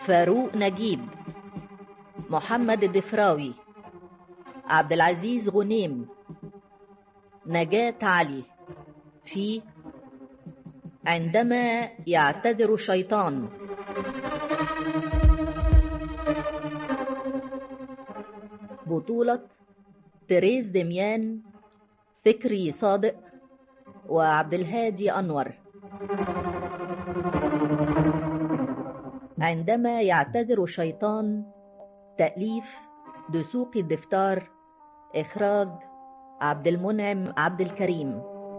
فاروق نجيب محمد الدفراوي عبد العزيز غنيم نجاة علي في عندما يعتذر الشيطان بطولة تريز دميان فكري صادق وعبد الهادي أنور عندما يعتذر الشيطان تأليف دسوقي الدفتار إخراج عبد المنعم عبد الكريم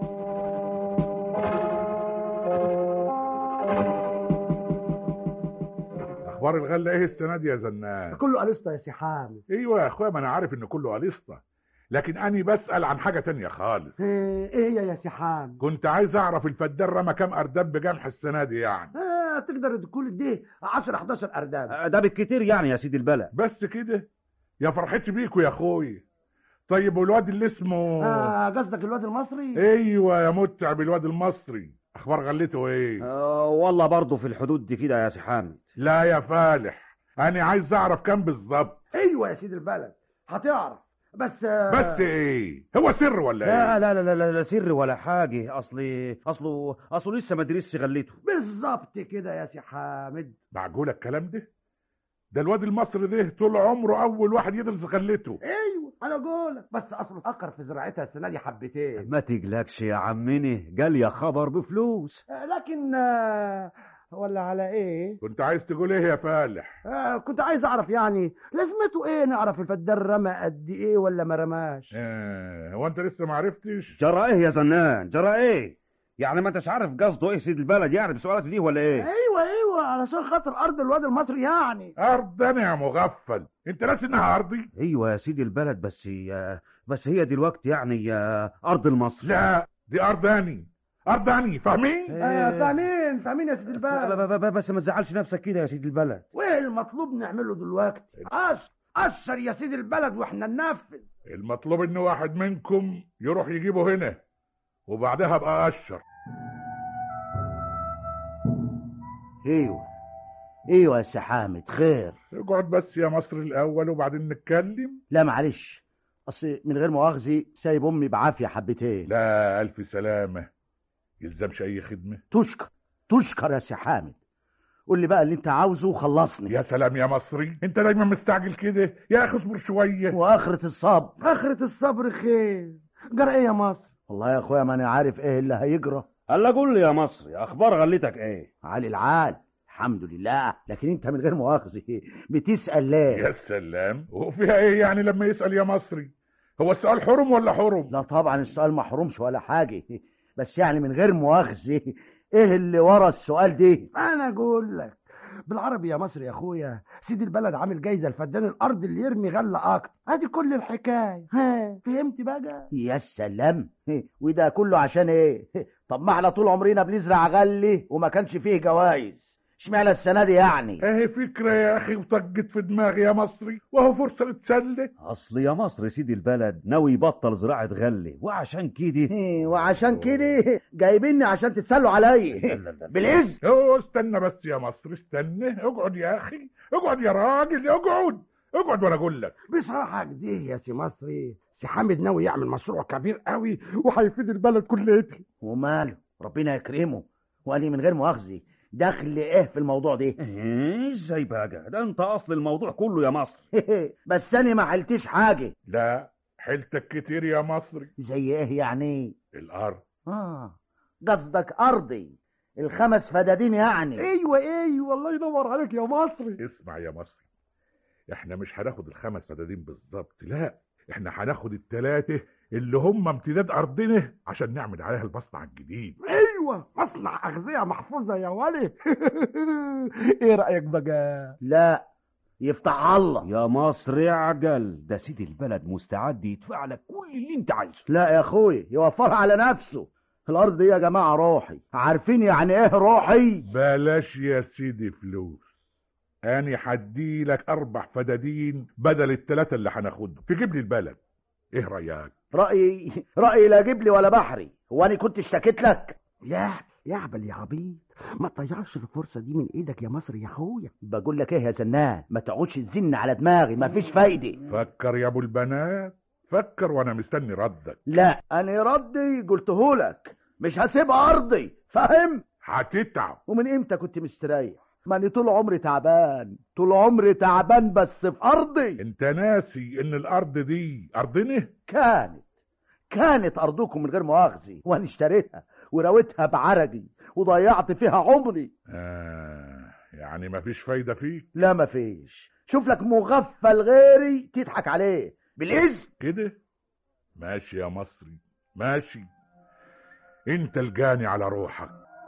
اخبار الغله ايه السنه دي يا زنان كله قليسطة يا سي حامد ايوه يا اخويا ما انا عارف ان كله قليسطه لكن اني بسال عن حاجه تانية خالص ايه إيه هي يا سي حامد كنت عايز اعرف الفدان رمى كام ارداب بجمح السنه دي يعني آه تقدر تقول دي 10 11 ارداب ده بالكتير يعني يا سيدي البلد بس كده يا فرحتي بيكوا يا اخويا طيب والواد اللي اسمه آه قصدك الواد المصري ايوه يا متعب الواد المصري اخبار غلته ايه آه والله برضه في الحدود دي كده يا سي حامد لا يا فالح انا عايز اعرف كام بالظبط ايوه يا سيدي البلد هتعرف بس آه بس ايه هو سر ولا لا ايه لا لا لا لا, لا سر ولا حاجة أصلي أصله أصله لسه ما درسش غلته بالظبط كده يا سي حامد معقول الكلام ده ده الواد المصري ده طول عمره اول واحد يدرس غلته ايوه انا اقولك بس اصله اتاخر في زراعتها السنه دي حبتين ما تقلقش يا عمني قال يا خبر بفلوس آه لكن آه ولا على ايه كنت عايز تقول ايه يا فالح آه كنت عايز اعرف يعني لازمته ايه نعرف الفدان رمى قد ايه ولا ما رماش آه هو انت لسه ما عرفتش جرى إيه يا زنان جرى إيه يعني ما انتش عارف قصده إيه سيد البلد يعني بسؤالاته دي ولا إيه ايوه ايوه علشان خاطر ارض الواد المصري يعني ارض انا يا مغفل انت ناسي انها ارضي أيوة يا سيدي البلد بس هي بس هي دلوقتي يعني آه، أرض المصر لا دي ارض اني ارض اني فاهمين آه فاهمين فاهمين يا سيدي ب- البلد ب- ب- بس ما تزعلش نفسك كده يا سيدي البلد وايه المطلوب نعمله دلوقتي قشر قشر يا سيدي البلد واحنا ننفذ المطلوب ان واحد منكم يروح يجيبه هنا وبعدها ابقى اشر ايوه ايوه يا سي حامد خير اقعد بس يا مصر الاول وبعدين نتكلم لا معلش اصل من غير مؤاخذه سايب امي بعافيه حبتين لا الف سلامه يلزمش اي خدمه تشكر تشكر يا سي حامد قول لي بقى اللي انت عاوزه وخلصني يا سلام يا مصري انت دايما مستعجل كده يا اخي اصبر شويه واخرة الصبر اخرة الصبر خير جرى ايه يا مصر والله يا اخويا ما انا عارف ايه اللي هيجرى هلا قول لي يا مصري أخبار غلتك إيه علي العال الحمد لله لكن انت من غير مؤاخذه بتسال ليه يا سلام وفيها ايه يعني لما يسال يا مصري هو السؤال حرم ولا حرم لا طبعا السؤال محرومش ولا حاجه بس يعني من غير مؤاخذه ايه اللي ورا السؤال ده انا اقول لك بالعربي يا مصر يا اخويا سيد البلد عامل جايزه لفدان الارض اللي يرمي غله اكتر ادي كل الحكايه ها فهمت بقى يا سلام وده كله عشان ايه طب ما احنا طول عمرنا بنزرع غلي وما كانش فيه جوائز اشمعنى السنه دي يعني اهي فكره يا اخي وطقت في دماغي يا مصري وهو فرصه نتسلى أصل يا مصر سيدي البلد ناوي يبطل زراعة غلة وعشان كده وعشان كده جايبيني عشان تتسلوا عليا بالاذن هو استنى بس يا مصر استنى اقعد يا اخي اقعد يا راجل اقعد اقعد وانا اقول لك بصراحه كده يا سي مصري سي حامد ناوي يعمل مشروع كبير قوي وهيفيد البلد كلها وماله ربنا يكرمه واني من غير مؤاخذه دخل ايه في الموضوع ده إيه ازاي بقى ده انت اصل الموضوع كله يا مصر بس انا ما حلتش حاجه لا حيلتك كتير يا مصري زي ايه يعني الارض اه قصدك ارضي الخمس فدادين يعني ايوه ايوه الله ينور عليك يا مصري اسمع يا مصري احنا مش هناخد الخمس فدادين بالظبط لا احنا هناخد التلاتة اللي هم امتداد ارضنا عشان نعمل عليها المصنع الجديد ايوه مصنع اغذيه محفوظه يا ولي ايه رايك بقى لا يفتح الله يا مصر اعجل ده سيدي البلد مستعد يدفع لك كل اللي انت عايزه لا يا اخوي يوفرها على نفسه الارض دي يا جماعه روحي عارفين يعني ايه روحي بلاش يا سيدي فلوس اني هديلك اربع فدادين بدل التلاتة اللي هناخدهم تجيب لي البلد ايه رايك رايي رايي لا جيب لي ولا بحري هو انا كنت اشتكيت لك لا يا عبل يا عبيط ما تضيعش الفرصة دي من ايدك يا مصر يا اخويا بقول لك ايه يا زنان ما تقعدش تزن على دماغي مفيش فايدة فكر يا ابو البنات فكر وانا مستني ردك لا انا ردي قلتهولك مش هسيبها ارضي فاهم هتتعب ومن امتى كنت مستريح ماني طول عمري تعبان طول عمري تعبان بس في ارضي انت ناسي ان الارض دي ارضنا كانت كانت ارضكم من غير مؤاخذه وانا اشتريتها ورويتها بعرقي وضيعت فيها عمري آه يعني مفيش فايدة فيك لا مفيش شوف لك مغفل غيري تضحك عليه بالاذن كده ماشي يا مصري ماشي انت الجاني على روحك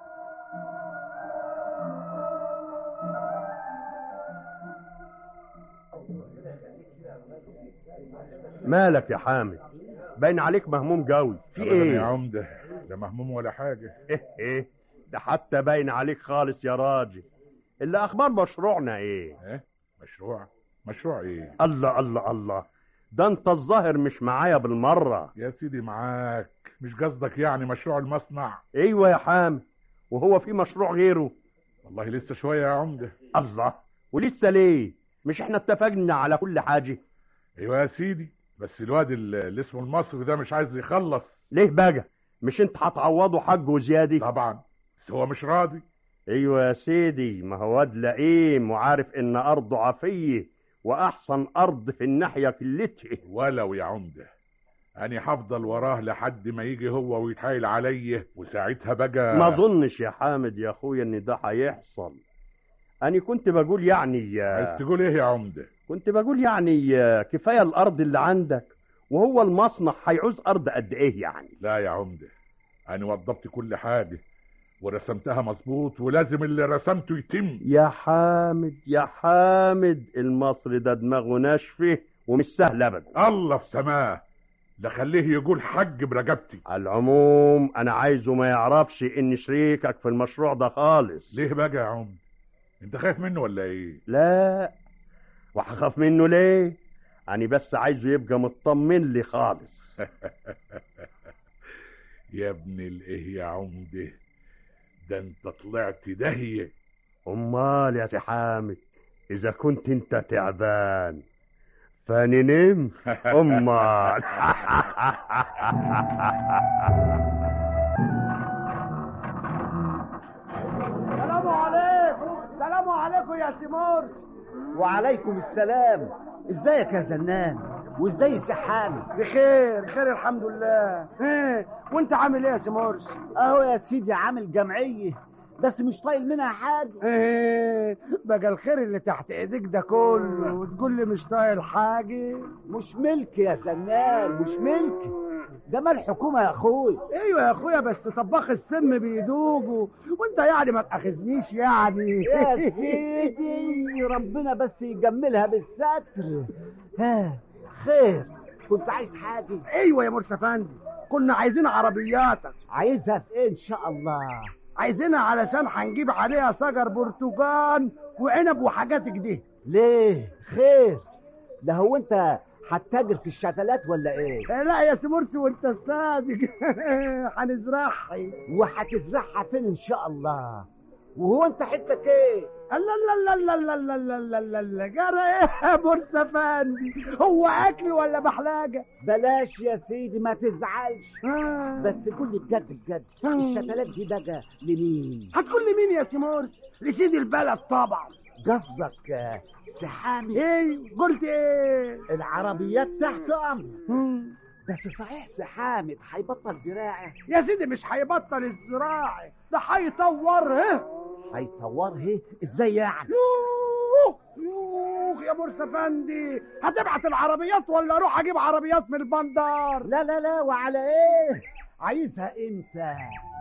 مالك يا حامد باين عليك مهموم قوي في أبداً يا ايه عمدة لا مهموم ولا حاجة ايه ايه ده حتى باين عليك خالص يا راجل اللي اخبار مشروعنا ايه ايه مشروع مشروع ايه الله الله الله ده انت الظاهر مش معايا بالمرة يا سيدي معاك مش قصدك يعني مشروع المصنع ايوه يا حامد وهو في مشروع غيره والله لسه شوية يا عمدة الله ولسه ليه مش احنا اتفقنا على كل حاجة ايوه يا سيدي بس الواد اللي اسمه المصري ده مش عايز يخلص ليه بقى مش انت هتعوضه حقه زيادة طبعا بس هو مش راضي ايوه يا سيدي ما هو واد لئيم وعارف ان ارضه عفيه واحسن ارض في الناحيه كلتها ولو يا عمدة أنا هفضل وراه لحد ما يجي هو ويتحايل عليا وساعتها بقى ما اظنش يا حامد يا اخويا ان ده هيحصل انا كنت بقول يعني عايز تقول ايه يا عمدة كنت بقول يعني كفايه الارض اللي عندك وهو المصنع هيعوز ارض قد ايه يعني لا يا عمدة أنا وضبت كل حاجة ورسمتها مظبوط ولازم اللي رسمته يتم يا حامد يا حامد المصري ده دماغه ناشفه ومش سهل ابدا الله في سماه لا خليه يقول حج برقبتي على العموم انا عايزه ما يعرفش ان شريكك في المشروع ده خالص ليه بقى يا عم انت خايف منه ولا ايه لا وهخاف منه ليه انا بس عايزه يبقى مطمن لي خالص يا ابن الايه يا عمده ده انت طلعت دهية امال يا سي حامد اذا كنت انت تعبان فاني نمت امال سلام عليكم سلام عليكم يا سيمورس وعليكم السلام ازيك يا زنان وازاي سحامي بخير بخير الحمد لله ايه وانت عامل ايه يا سيمورس اهو يا سيدي عامل جمعيه بس مش طايل منها حاجه ايه بقى الخير اللي تحت ايديك ده كله وتقول لي مش طايل حاجه مش ملك يا زنان مش ملك ده مال الحكومه يا اخوي ايوه يا اخويا بس طباخ السم بيدوجوا وانت يعني ما تاخذنيش يعني يا سيدي ربنا بس يجملها بالستر ها خير كنت عايز حاجه ايوه يا مرسى فندي كنا عايزين عربياتك عايزها في ايه ان شاء الله عايزينها علشان هنجيب عليها شجر برتقال وعنب وحاجات كده ليه خير ده هو انت هتتاجر في الشتلات ولا ايه إيه لا يا سمرسي وانت صادق هنزرعها وهتزرعها فين ان شاء الله وهو انت حتك ايه الله الله الله الله الله الله الله الله الله جرى ايه يا مرسى فندي هو اكل ولا محلاجه بلاش يا سيدي ما تزعلش آه. بس قول لي بجد بجد الشتلات دي بقى لمين هتقول لي مين يا سيمورس لسيد البلد طبعا قصدك آه، سحامي ايه قلت ايه العربيات تحت امر مم. بس صحيح سحامد هيبطل زراعه يا سيدي مش هيبطل الزراعة ده هيطورها هيطورها ازاي يعني يوه يوه يا مرسى فندي هتبعت العربيات ولا اروح اجيب عربيات من البندر لا لا لا وعلى ايه عايزها امتى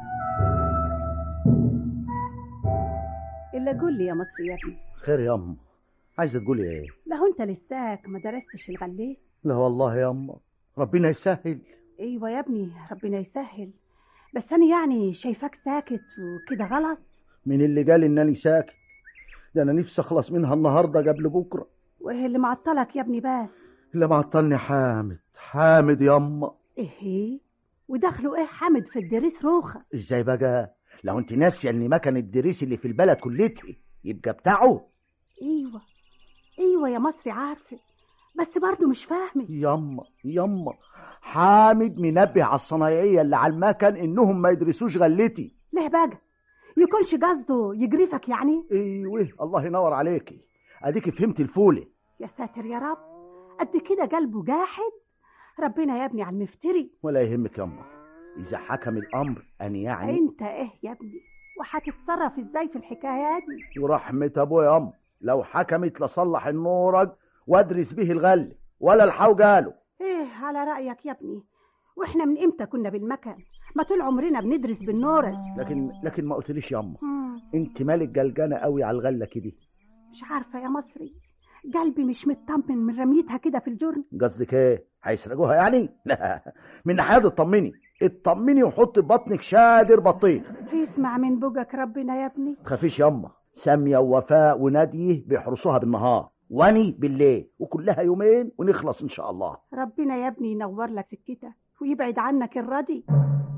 إلا قول لي يا مصري يا ابني خير يا أم عايزة تقولي ايه له أنت لساك ما درستش الغليه لا والله يا أم ربنا يسهل أيوة يا ابني ربنا يسهل بس أنا يعني شايفاك ساكت وكده غلط مين اللي قال انني ساكت ده انا نفسي اخلص منها النهارده قبل بكره وإيه اللي معطلك يا ابني بس اللي معطلني حامد حامد ياما إيه ودخلوا إيه حامد في الدريس روخة ازاي بقى لو انت ناسيه ان مكن الدريس اللي في البلد كلتي يبقى بتاعه ايوه ايوه يا مصري عارفه بس برضه مش فاهمه يما يما حامد منبه على الصنايعيه اللي على المكن انهم ما يدرسوش غلتي ليه بقى يكونش قصده يجرفك يعني ايوه الله ينور عليكي اديك فهمت الفوله يا ساتر يا رب قد كده قلبه جاحد ربنا يا ابني على المفتري ولا يهمك يما اذا حكم الامر ان يعني انت ايه يا ابني وهتتصرف ازاي في الحكايه دي ورحمة ابويا يما لو حكمت لصلح النورج وادرس به الغل ولا الحو قالوا ايه على رايك يا ابني واحنا من امتى كنا بالمكن ما طول عمرنا بندرس بالنورج لكن لكن ما قلتليش يما مم، انت مالك جلجانه قوي على الغله كده مش عارفه يا مصري قلبي مش مطمن من رميتها كده في الجرن قصدك ايه هيسرقوها يعني لا من ناحيه اطمني اطمني وحط في بطنك شادر بطيخ اسمع من بوجك ربنا يا ابني تخافيش يما ساميه ووفاء وناديه بيحرسوها بالنهار واني بالليل وكلها يومين ونخلص ان شاء الله ربنا يا ابني ينور لك سكتك ويبعد عنك الردي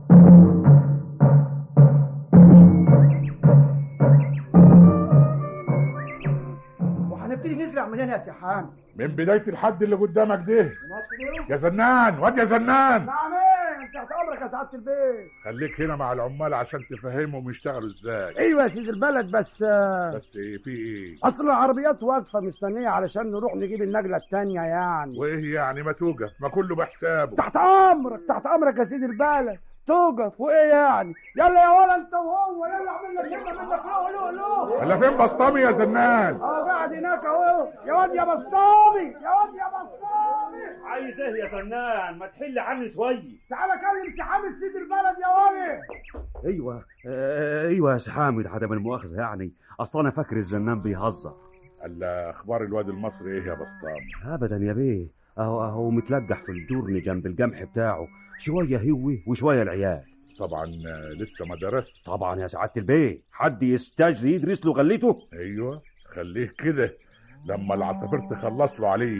وهنبتدي نزرع منين يا سحام من بداية الحد اللي قدامك ده يا زنان واد يا زنان نعم ايه انت تحت امرك يا سعاده البيت خليك هنا مع العمال عشان تفهمهم يشتغلوا ازاي ايوه يا سيدي البلد بس آه، بس ايه في ايه اصل العربيات واقفه مستنيه علشان نروح نجيب النجله التانية يعني وايه يعني ما توقف ما كله بحسابه تحت امرك تحت امرك يا سيدي البلد توقف وايه يعني يلا يا ولا انت وهو يلا اعمل لك يلا منك له له له الا فين بسطامي يا زنان اه قاعد هناك اهو يا واد يا بسطامي يا واد يا بسطامي عايز ايه يا فنان ما تحل عني شويه تعالى كلم سحامة سيدي البلد يا ولد ايوه آه، ايوه يا سي حامد عدم المؤاخذه يعني اصل انا فاكر الزنان بيهزر الا اخبار الواد المصري ايه يا بسطامي ابدا يا بيه اهو اهو متلجح في الجرن جنب الجمح بتاعه شويه هو وشويه العيال طبعا آه، لسه ما درست طبعا يا سعاده البيه حد يستجري يدرس له غلته ايوه خليه كده لما العصافير تخلص له عليه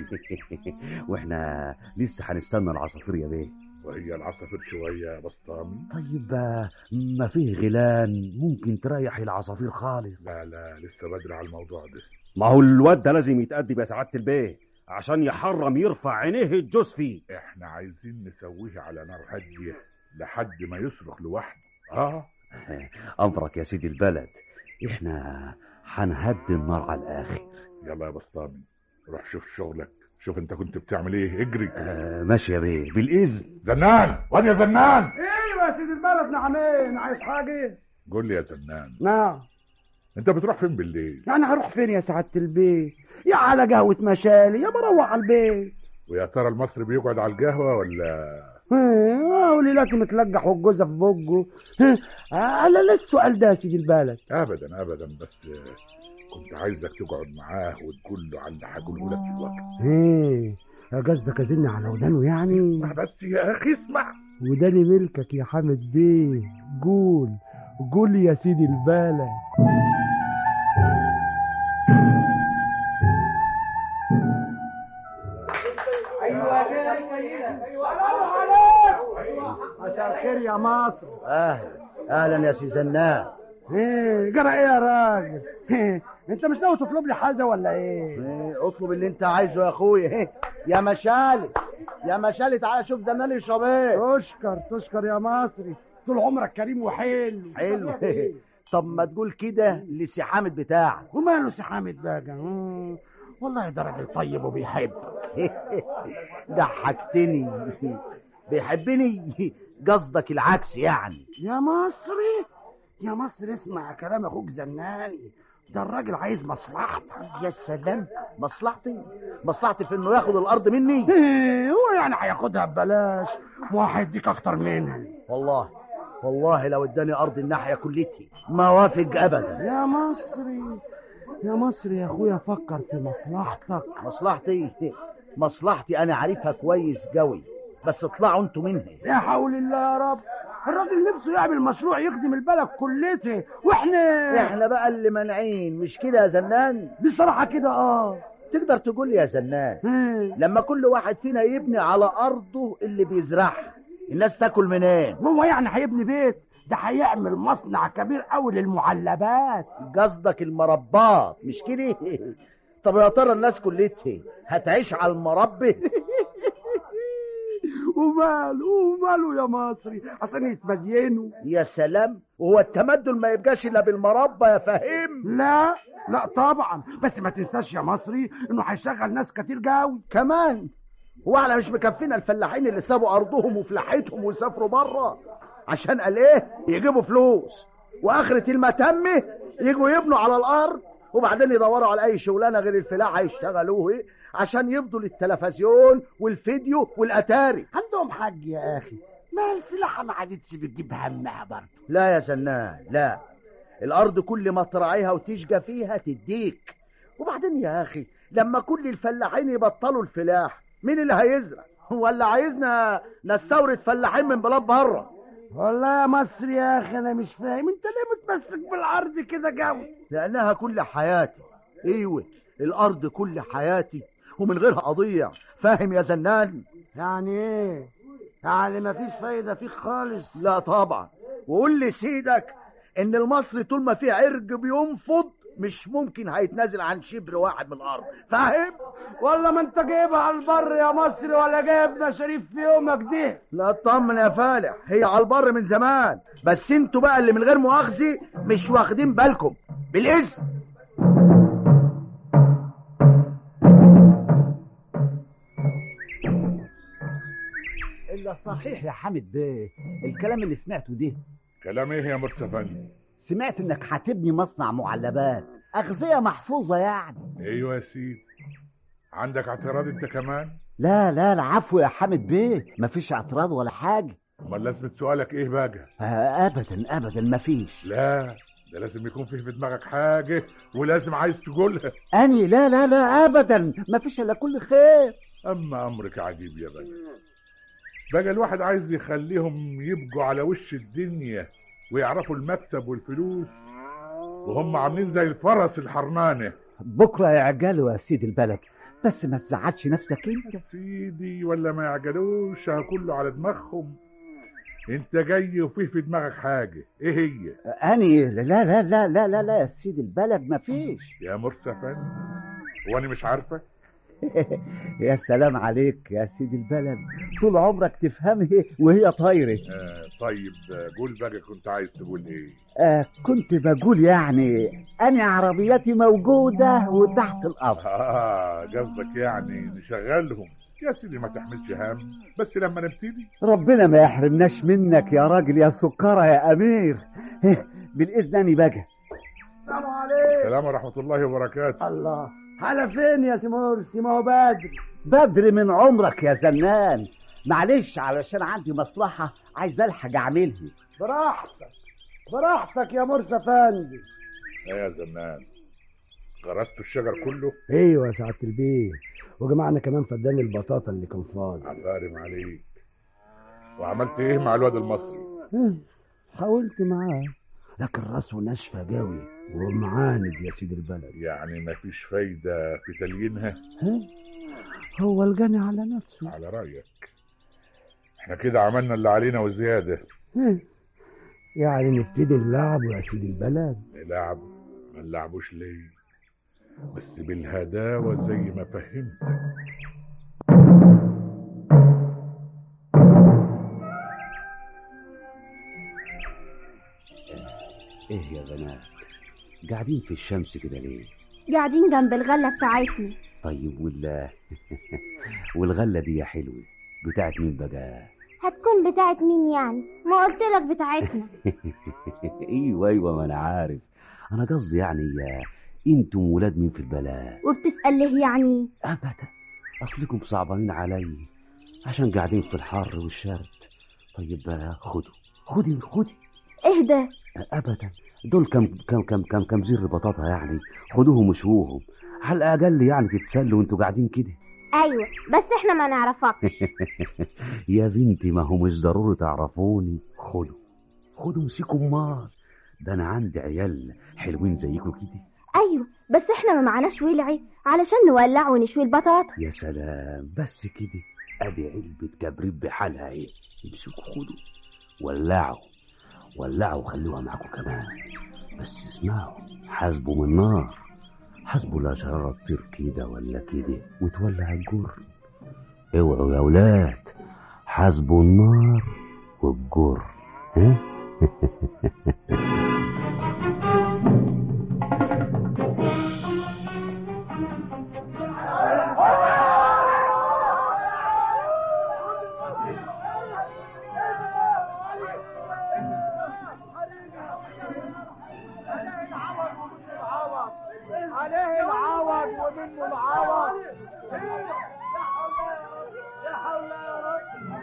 واحنا لسه هنستنى العصافير يا بيه وهي العصافير شويه يا بسطامي طيب آه، ما فيه غيلان ممكن تريح العصافير خالص لا لا لسه بدري على الموضوع ده ما هو الواد ده لازم يتأدب يا سعاده البيه عشان يحرم يرفع عينيه الجوز فيه احنا عايزين نسويه على نار هاديه لحد ما يصرخ لوحده اه امرك يا سيدي البلد احنا هنهدي النار على الاخر يلا يا بسطامي روح شوف شغلك شوف انت كنت بتعمل ايه اجري آه ماشي يا بيه بالاذن زنان واد يا زنان ايوه يا سيدي البلد نعمين عايز حاجه قول لي يا زنان نعم انت بتروح فين بالليل يعني هروح فين يا سعاده البيت يا على قهوه مشالي يا بروح على البيت ويا ترى المصري بيقعد على القهوه ولا ها، وليلات متلقح والجوزه في بقه ها، على لا السؤال ده يا سيدي البلد ابدا ابدا بس آه، كنت عايزك تقعد معاه وتقول له على اللي هقوله لك دلوقتي ايه قصدك ازن على ودانه يعني اسمع بس يا اخي اسمع وداني ملكك يا حامد بيه قول قول يا سيدي البلد مساء الخير يا مصر اهلا اهلا يا سي زنان ايه جرى ايه يا راجل إيه، انت مش ناوي تطلب لي حاجه ولا ايه إيه، اطلب اللي انت عايزه يا اخويا إيه، يا مشالي يا مشالي تعالى شوف زنان يشرب ايه تشكر تشكر يا مصري طول عمرك كريم وحلو حلو طب ما تقول كده لسي حامد بتاعك وماله سي حامد بقى مم، والله ده راجل طيب وبيحب ضحكتني بيحبني قصدك العكس يعني يا مصري يا مصري اسمع كلام اخوك زناني ده الراجل عايز مصلحتك يا سلام مصلحتي مصلحتي في انه ياخد الارض مني إيه، هو يعني هياخدها ببلاش ما هيديك اكتر منها والله والله لو اداني ارض الناحيه كلتي ما وافق ابدا يا مصري يا مصري يا اخويا فكر في مصلحتك مصلحتي مصلحتي انا عارفها كويس قوي بس اطلعوا انتوا منها يا حول الله يا رب الراجل نفسه يعمل مشروع يخدم البلد كلته واحنا احنا بقى اللي مانعين مش كده يا زنان بصراحه كده اه تقدر تقول لي يا زنان إيه، لما كل واحد فينا يبني على ارضه اللي بيزرعها الناس تاكل منين هو يعني هيبني بيت ده هيعمل مصنع كبير قوي للمعلبات قصدك المربات مش كده طب يا ترى الناس كلتها هتعيش على المربى وماله وماله يا مصري عشان يتمدينوا يا سلام وهو التمدن ما يبقاش الا بالمربى يا فهيم لا لا طبعا بس ما تنساش يا مصري انه هيشغل ناس كتير قوي كمان هو احنا مش مكفينا الفلاحين اللي سابوا ارضهم وفلاحتهم وسافروا بره عشان قال ايه يجيبوا فلوس واخرة المتمة يجوا يبنوا على الارض وبعدين يدوروا على اي شغلانه غير الفلاحه يشتغلوه إيه؟ عشان يفضوا للتلفزيون والفيديو والاتاري عندهم حق يا اخي ما الفلاحه ما عادتش بتجيب همها برضه لا يا سنان لا الارض كل ما تراعيها وتشقى فيها تديك وبعدين يا اخي لما كل الفلاحين يبطلوا الفلاح مين اللي هيزرع ولا عايزنا نستورد فلاحين من بلاد بره والله يا مصري يا اخي انا مش فاهم انت ليه متمسك بالعرض كده قوي لانها كل حياتي ايوه الارض كل حياتي ومن غيرها اضيع فاهم يا زنان يعني ايه يعني مفيش فايده فيك خالص لا طبعا وقول لي سيدك ان المصري طول ما فيه عرج بينفض مش ممكن هيتنازل عن شبر واحد من الارض فاهم ولا ما انت جايبها على البر يا مصري ولا جايبنا شريف في يومك دي لا اطمن يا فالح هي على البر من زمان بس انتوا بقى اللي من غير مؤاخذه مش واخدين بالكم بالاذن إلا صحيح يا حامد بيه الكلام اللي سمعته ده كلام ايه يا مرسى فندم سمعت انك هتبني مصنع معلبات أغذية محفوظة يعني ايوه يا سيدي عندك اعتراض انت كمان لا لا العفو يا حامد بيه مفيش اعتراض ولا حاجة امال لازم سؤالك ايه بقى آه، أبدا أبدا مفيش لا ده لازم يكون فيه في دماغك حاجه ولازم عايز تقولها أني لا لا لا أبدا مفيش إلا كل خير اما امرك عجيب يا بقى بقى الواحد عايز يخليهم يبقوا على وش الدنيا ويعرفوا المكسب والفلوس وهم عاملين زي الفرس الحرمانه بكرة يعجلوا يا سيدي البلد بس ما تزعلش نفسك انت سيدي ولا ما يعجلوش ها كله على دماغهم انت جاي وفيه في دماغك حاجه ايه هي أني لا لا لا لا لا لا يا سيدي البلد مفيش يا مرسى فندم هو انا مش عارفه يا سلام عليك يا سيدي البلد طول عمرك تفهمه وهي طايرة آه طيب آه، قول بقى كنت عايز تقول ايه آه كنت بقول يعني أنا عربيتي موجودة وتحت الأرض اه قصدك يعني نشغلهم يا سيدي ما تحملش هم بس لما نبتدي ربنا ما يحرمناش منك يا راجل يا سكرة يا أمير بالإذن أني بقى السلام عليكم السلام ورحمه الله وبركاته الله على فين يا سي مرسي ما هو بدري بدري من عمرك يا زنان معلش علشان عندي مصلحة عايز ألحق أعملها براحتك براحتك يا مرسى فندي ايه يا زنان غرست الشجر كله ايوه يا سعاده البيه وجمعنا كمان فدان البطاطا اللي كان فاضي عفارم عليك وعملت ايه مع الواد المصري حاولت معاه لكن راسه ناشفه قوي ومعاند يا سيدي البلد يعني ما فيش فايده في تليينها ها؟ هو الجاني على نفسه على رايك احنا كده عملنا اللي علينا وزياده ها؟ يعني نبتدي اللعب يا سيدي البلد نلعب ما نلعبوش ليه بس بالهداوه زي ما فهمت ايه يا بنات قاعدين في الشمس كده ليه قاعدين جنب الغلة بتاعتنا طيب ولا والغلة دي يا حلوة بتاعت مين بقى هتكون بتاعت مين يعني ما قلت لك بتاعتنا ايوه ايوه ما انا عارف انا قصدي يعني يا انتم ولاد مين في البلد وبتسأل ليه يعني ابدا اصلكم صعبانين علي عشان قاعدين في الحر والشرد طيب بقى خدوا خدي خدي اهدى ابدا دول كم كم كم كم كم زر بطاطا يعني خدوهم وشوهم على الاقل يعني تتسلوا وانتوا قاعدين كده ايوه بس احنا ما نعرفكش يا بنتي ما هو مش ضروري تعرفوني خدوا خدوا امسكوا امال ده انا عندي عيال حلوين زيكم كده ايوه بس احنا ما معناش ولعي علشان نولع ونشوي البطاطا يا سلام بس كده ادي علبة كبريت بحالها اهي امسكوا خدوا ولعوا ولعوا وخلوها معاكم كمان بس اسمعوا حاسبوا من نار حاسبوا لا شرارة تطير كده ولا كده وتولع الجر اوعوا يا ولاد حاسبوا النار والجر ها عليه العوض ومنه العوض يا حول يا رب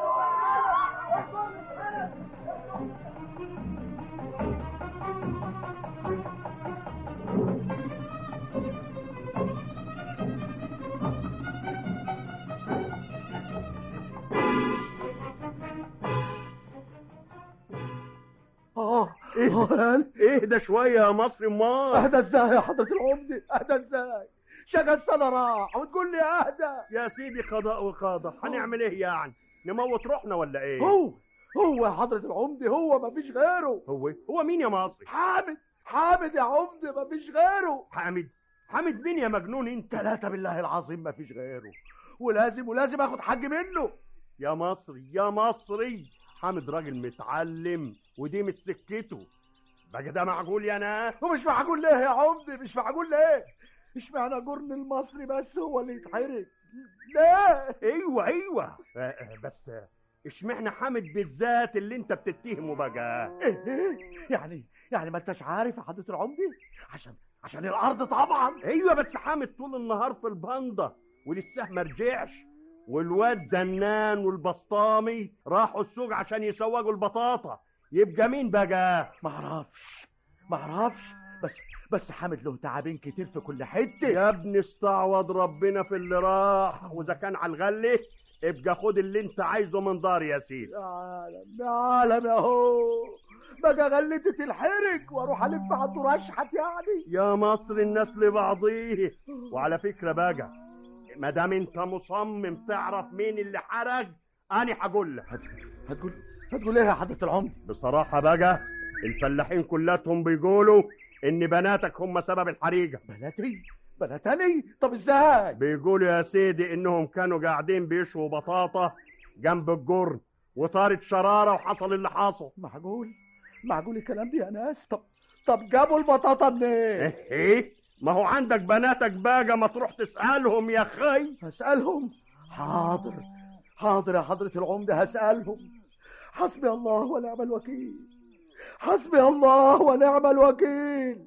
اه ايه ايه ده شويه يا مصري امال اهدى ازاي يا حضرة العمدة اهدى ازاي شغل السنة راح وتقول لي اهدى يا سيدي قضاء وقدر هنعمل ايه يعني نموت روحنا ولا ايه هو هو يا حضرة العمدة هو ما فيش غيره هو هو مين يا مصري حامد حامد يا عمدة ما فيش غيره حامد حامد مين يا مجنون انت ثلاثة بالله العظيم ما فيش غيره ولازم ولازم اخد حق منه يا مصري يا مصري حامد راجل متعلم ودي مش سكته بقى ده معقول يا ناس ومش معقول ليه يا عمدة مش معقول ليه اشمعنى جرن المصري بس هو اللي يتحرق ليه ايوه ايوه آه، آه، بس آه، اشمعنى حامد بالذات اللي انت بتتهمه بقى ايه إيه؟ يعني يعني ما انتش عارف يا حضرة العمدة عشان عشان الارض طبعا ايوه بس حامد طول النهار في الباندا ولسه ما رجعش والواد زنان والبسطامي راحوا السوق عشان يسوقوا البطاطا يبقى مين بقى ما اعرفش ما اعرفش بس بس حامد له تعابين كتير في كل حته يا ابني استعوض ربنا في اللي راح واذا كان على الغله ابقى خد اللي انت عايزه من دار يا سيدي يا عالم يا عالم يا هو بقى غلتي تتحرق واروح الف على الدور اشحت يعني يا مصر الناس لبعضيه وعلى فكره بقى ما دام انت مصمم تعرف مين اللي حرج انا هقول لك هتقول هتقول ايه يا حضرة العمدة بصراحه بقى الفلاحين كلاتهم بيقولوا ان بناتك هم سبب الحريقه بناتي بناتني طب ازاي بيقولوا يا سيدي انهم كانوا قاعدين بيشووا بطاطا جنب الجرن وطارت شراره وحصل اللي حصل معقول معقول الكلام ده يا ناس طب طب جابوا البطاطا منين ايه ايه ما هو عندك بناتك بقى ما تروح تسالهم يا خي هسألهم حاضر حاضر يا حضرة العمدة هسألهم حسبي الله ونعم الوكيل حسبي الله ونعم الوكيل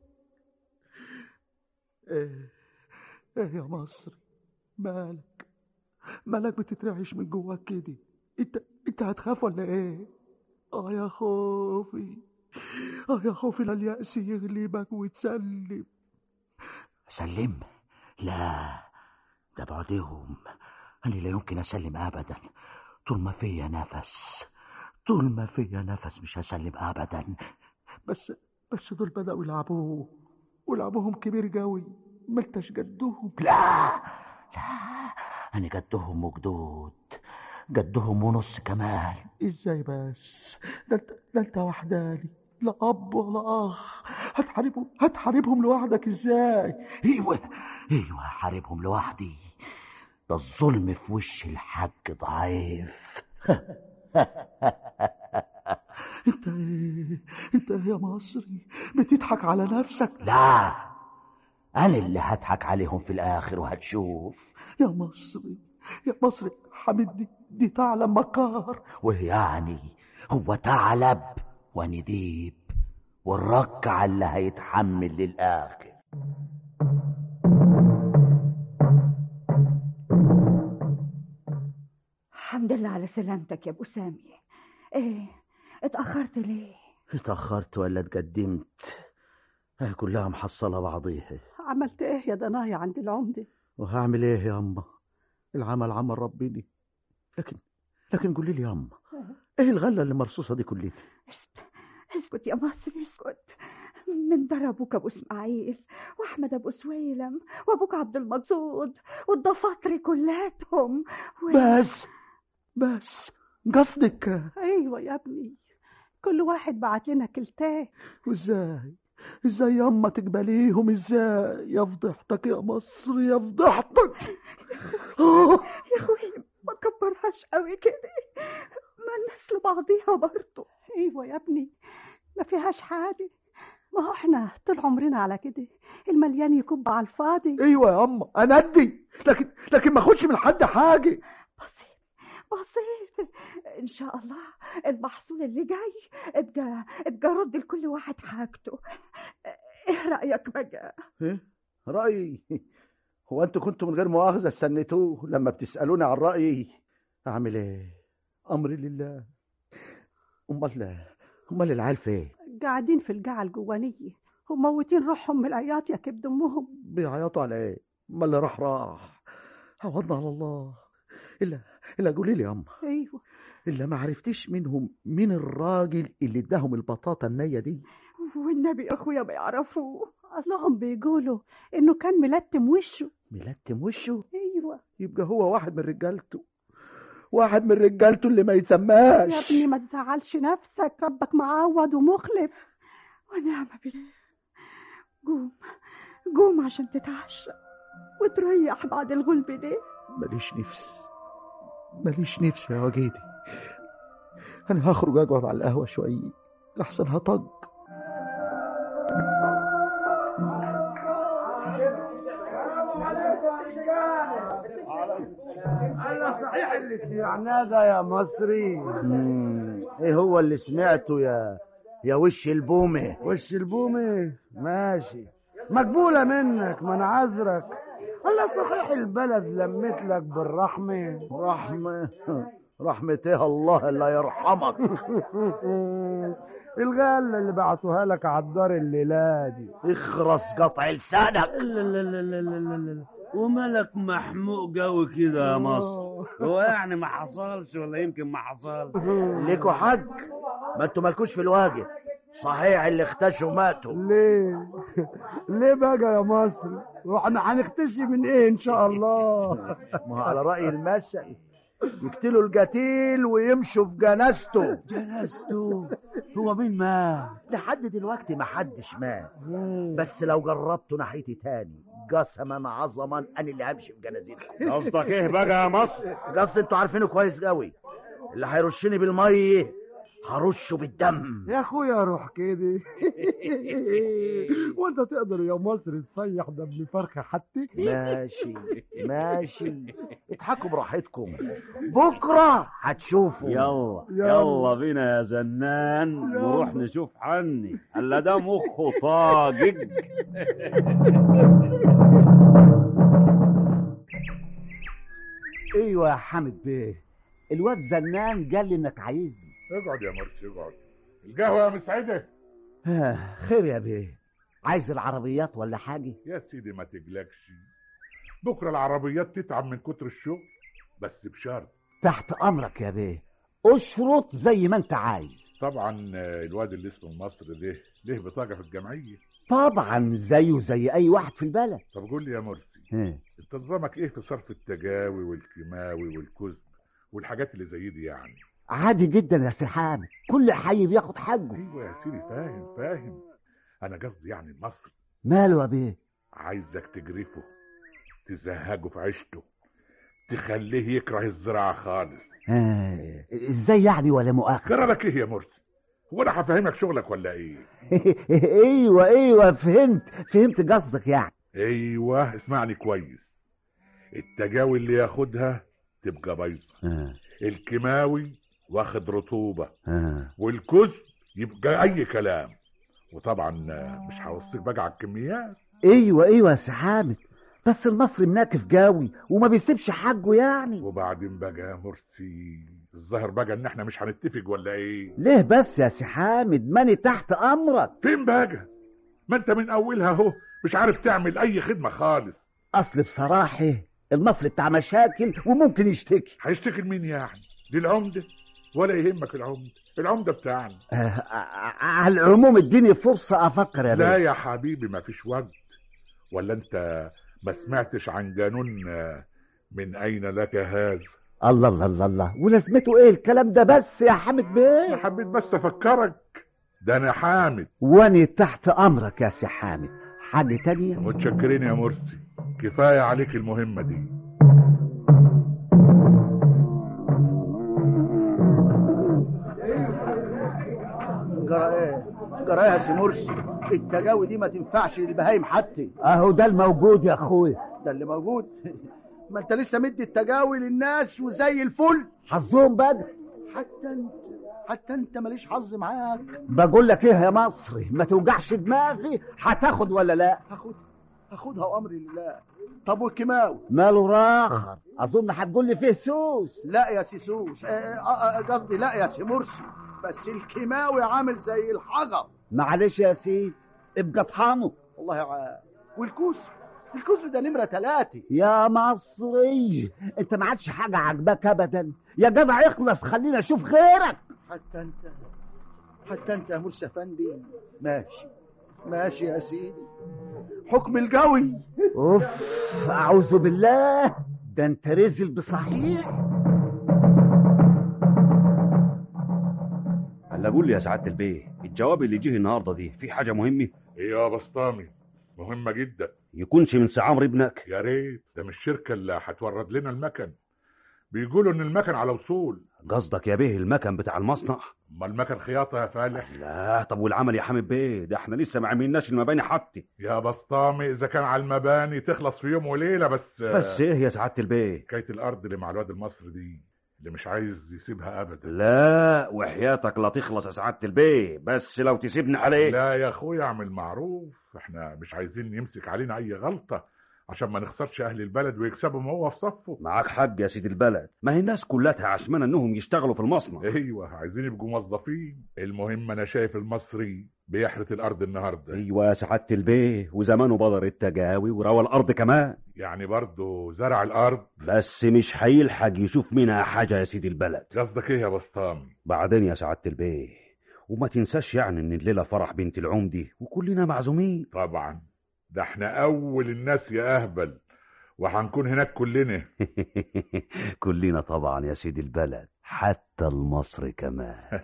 ايه ايه يا مصري مالك مالك بتترعش من جواك كده انت انت هتخاف ولا ايه اه يا خوفي اه يا خوفي لا اليأس يغلبك وتسلم سلم لا ده بعدهم أنا لا يمكن أسلم أبدا طول ما فيا نفس طول ما فيا نفس مش هسلم أبدا بس بس دول بدأوا يلعبوه ولعبهم كبير قوي ما انتش جدهم لا لا أنا جدهم وجدود جدهم ونص كمان ازاي بس ده انت ده انت وحداني لا اب ولا اخ هتحاربهم هتحاربهم لوحدك ازاي ايوه ايوه هحاربهم لوحدي ده الظلم في وش الحاج ضعيف انت ايه انت ايه يا مصري بتضحك على نفسك لا انا اللي هضحك عليهم في الاخر وهتشوف يا مصري يا مصري حمد دي, دي تعلم مكار ويعني هو ثعلب ونديب والركع اللي هيتحمل للاخر الحمد لله على سلامتك يا ابو سامي ايه اتاخرت ليه اتأخرت ولا اتقدمت هي كلها محصلة بعضيها عملت ايه يا ضنايا عند العمده وهعمل ايه يا أما العمل عمل ربنا لكن لكن قولي لي يا أما ايه الغلة اللي مرصوصة دي كلها اسكت يا مصري اسكت من دار ابوك ابو اسماعيل واحمد ابو سويلم وابوك عبد المقصود والضفاطري كلاتهم و... بس بس قصدك ايوه يا ابني كل واحد بعت لنا كلتاه وازاي ازاي ياما تقبليهم ازاي يا فضحتك يا مصر يا فضحتك آه. يا اخوي ما كبرهاش قوي كده ما الناس لبعضيها برضه ايوه يا ابني ما فيهاش حاجه ما هو احنا طول عمرنا على كده المليان يكب على الفاضي ايوه يا اما انا ادي لكن لكن ما اخدش من حد حاجه بسيط ان شاء الله المحصول اللي جاي ابقى ابقى رد لكل واحد حاجته ايه رايك بقى ايه رايي هو انتوا كنتوا من غير مؤاخذه استنيتوه لما بتسالوني عن رايي اعمل ايه امري لله امال امال العيال فين قاعدين في القاعه الجوانيه وموتين روحهم من العياط يا كبد امهم بيعيطوا على ايه ما اللي راح راح عوضنا على الله الا الا قولي لي يا اما ايوه الا ما عرفتيش منهم مين الراجل اللي اداهم البطاطا النيه دي والنبي اخويا ما يعرفوه اصلهم بيقولوا انه كان ملتم وشه ملتم وشه ايوه يبقى هو واحد من رجالته واحد من رجالته اللي ما يسماش يا ابني ما تزعلش نفسك ربك معوض ومخلف ونعم بالله قوم قوم عشان تتعشى وتريح بعد الغلب ده ماليش نفس ماليش نفس يا وجيدي انا هخرج اقعد على القهوه شويه لحسن هطج انا صحيح اللي سمعناه ده يا مصري مم. ايه هو اللي سمعته يا يا وش البومه وش البومه ماشي مقبولة منك من عذرك الله صحيح البلد لمت لك بالرحمة رحمة رحمة ايه الله اللي يرحمك الغلة اللي بعتوها لك على الدار الليلة دي اخرس قطع لسانك لا لا لا لا لا لا لا ومالك محموق قوي كده يا مصر هو يعني ما حصلش ولا يمكن ما حصل ليكوا حق ما انتوا مالكوش في الواجب صحيح اللي اختشوا ماتوا ليه ليه بقى يا مصر واحنا هنختشي من ايه ان شاء الله ما هو على رأي المثل يقتلوا القتيل ويمشوا في جنازته جنازته هو مين مات لحد دلوقتي ما حدش مات بس لو جربتوا ناحيتي تاني قسما عظما انا اللي همشي في جنازتكم قصدك ايه بقى يا مصر قصد انتوا عارفينه كويس قوي اللي هيرشني بالميه هرشه بالدم يا اخويا روح كده وانت تقدر يا مصر تصيح دم فرخه حتى ماشي ماشي اضحكوا براحتكم بكره هتشوفوا يلا يلا بينا يا زنان نروح نشوف عني الا ده مخه طاجج ايوه يا حامد بيه الواد زنان قال لي انك عايزني اقعد يا مرسي اقعد القهوة يا مسعدة آه خير يا بيه عايز العربيات ولا حاجة يا سيدي ما تقلقش بكرة العربيات تتعب من كتر الشغل بس بشرط تحت امرك يا بيه اشرط زي ما انت عايز طبعا آه، الواد اللي اسمه مصر ده ليه بطاقة في الجمعية طبعا زيه زي اي واحد في البلد طب قول لي يا مرسي ها. انت نظامك ايه في صرف التجاوي والكيماوي والكذب والحاجات اللي زي دي يعني عادي جدا يا سي حامد كل حي بياخد حقه ايوه يا سيدي فاهم فاهم انا قصدي يعني مصر ماله يا بيه عايزك تجرفه تزهقه في عيشته تخليه يكره الزراعة خالص آه. ازاي يعني ولا مؤاخذة جرى لك ايه يا مرسي هو انا هفهمك شغلك ولا ايه ايوه ايوه فهمت فهمت قصدك يعني ايوه اسمعني كويس التجاوي اللي ياخدها تبقى بايظه آه. الكيماوي واخد رطوبه آه. والكذب يبقى اي كلام وطبعا مش هوصيك بقى على الكميات ايوه ايوه يا سي حامد بس المصري مناكف جاوي وما بيسيبش حقه يعني وبعدين بقى يا مرسي الظاهر بقى ان احنا مش هنتفق ولا ايه ليه بس يا سي حامد ماني تحت امرك فين بقى ما انت من اولها اهو مش عارف تعمل اي خدمه خالص اصل بصراحه المصري بتاع مشاكل وممكن يشتكي هيشتكي لمين يعني للعمده ولا يهمك العمده العمده بتاعنا آه، آه، على العموم اديني فرصه افكر يا لا بيه يا حبيبي ما فيش وقت ولا انت ما سمعتش عن قانون آه، من اين لك هذا الله الله الله الله ولازمته ايه الكلام ده بس يا حامد انا بيه حبيت بس افكرك ده انا حامد واني تحت امرك يا سي حامد حاجه تانية متشكرين يا مرسي كفايه عليك المهمه دي جرى ايه جرى ايه يا سي مرسي التجاوي دي ما تنفعش للبهايم حتى اهو ده الموجود يا اخويا ده اللي موجود ما انت لسه مدي التجاوي للناس وزي الفل حظهم بدري حتى انت حتى انت ماليش حظ معاك بقول لك ايه يا مصري ما توجعش دماغي هتاخد ولا لا هاخد هاخدها وامري لله طب والكيماوي ماله راخر اظن هتقول لي فيه سوس لا يا سي سوس آه، آه، آه، قصدي لا يا سي مرسي بس الكيماوي عامل زي الحجر معلش يا سيدي ابقى اطحنه والله عال والكوس الكوس ده نمره ثلاثة يا مصري انت ما عادش حاجه عاجباك ابدا يا جدع اخلص خلينا اشوف غيرك حتى انت حتى انت يا مرسي افندي ماشي ماشي يا سيدي حكم الجوي اوف اعوذ بالله ده انت رزل بصحيح هلا قول لي يا سعاده البيه الجواب اللي جه النهارده دي في حاجه مهمه ايه يا بسطامي مهمه جدا يكونش من سي عمرو ابنك يا ريت ده مش الشركه اللي هتورد لنا المكن بيقولوا ان المكن على وصول قصدك يا بيه المكن بتاع المصنع ما المكن خياطه يا فالح لا طب والعمل يا حامد بيه ده احنا لسه ما عملناش المباني حتى يا بسطامي اذا كان على المباني تخلص في يوم وليله بس بس ايه يا سعاده البيه حكايه الارض اللي مع الواد المصري دي اللي مش عايز يسيبها ابدا لا وحياتك لا تخلص يا سعاده البيه بس لو تسيبني عليه لا يا اخويا اعمل معروف احنا مش عايزين يمسك علينا اي غلطه عشان ما نخسرش اهل البلد ويكسبهم هو في صفه معاك حق يا سيدي البلد ما هي الناس كلها عشمانه انهم يشتغلوا في المصنع ايوه عايزين يبقوا موظفين المهم انا شايف المصري بيحرث الارض النهارده ايوه يا سعاده البيه وزمانه بدر التجاوي وروى الارض كمان يعني برضه زرع الارض بس مش هيلحق يشوف منها حاجه يا سيدي البلد قصدك ايه يا بسطامي بعدين يا سعاده البيه وما تنساش يعني ان الليله فرح بنت العمدي وكلنا معزومين طبعا ده احنا اول الناس يا اهبل وهنكون هناك كلنا كلنا طبعا يا سيدي البلد حتى المصري كمان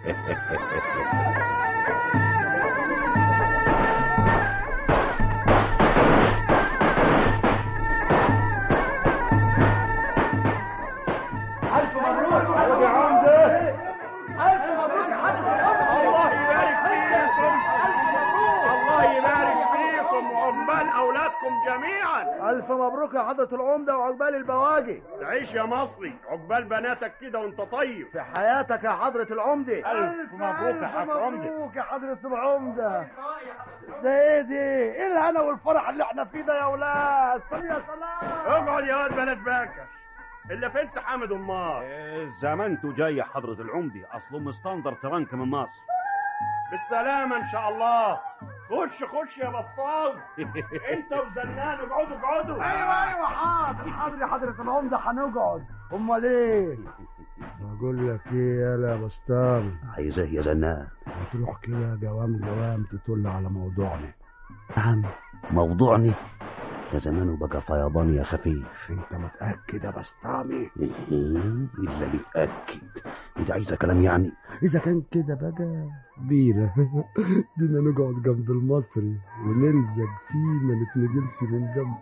ألف مبروك يا عمدة ألف مبروك يا الله يبارك فيكم الله يبارك فيكم وعقبال اولادكم جميعا ألف مبروك يا حضرة العمدة وعقبال البواجي تعيش يا مصري عقبال بناتك كده وانت طيب في حياتك يا حضرة العمدة ألف مبروك يا حضرة عمدة مبروك يا حضرة العمدة ده ايه دي؟ ايه الهنا والفرح اللي احنا فيه ده يا ولاد؟ سلام يا سلام اقعد يا واد بلد باكش الا فين سي حامد امار زمانته جاي يا حضره العمدي اصله مستنظر ترنك من مصر بالسلامة ان شاء الله خش خش يا بسطاوي انت وزنان اقعدوا اقعدوا ايوه ايوه حاضر حاضر يا حضرة العمدة هنقعد امال ايه؟ بقول لك ايه يالا يا بسطام عايز ايه يا زنان هتروح كده جوام جوام تطل على موضوعنا نعم موضوعني ده زمانه بقى فيضان يا خفيف انت متأكد يا بسطامي إيه، الا متاكد انت عايزه كلام يعني اذا كان كده بقى بينا بينا نقعد جنب المصري ونلزق فيه ما نتنجلش من جنبه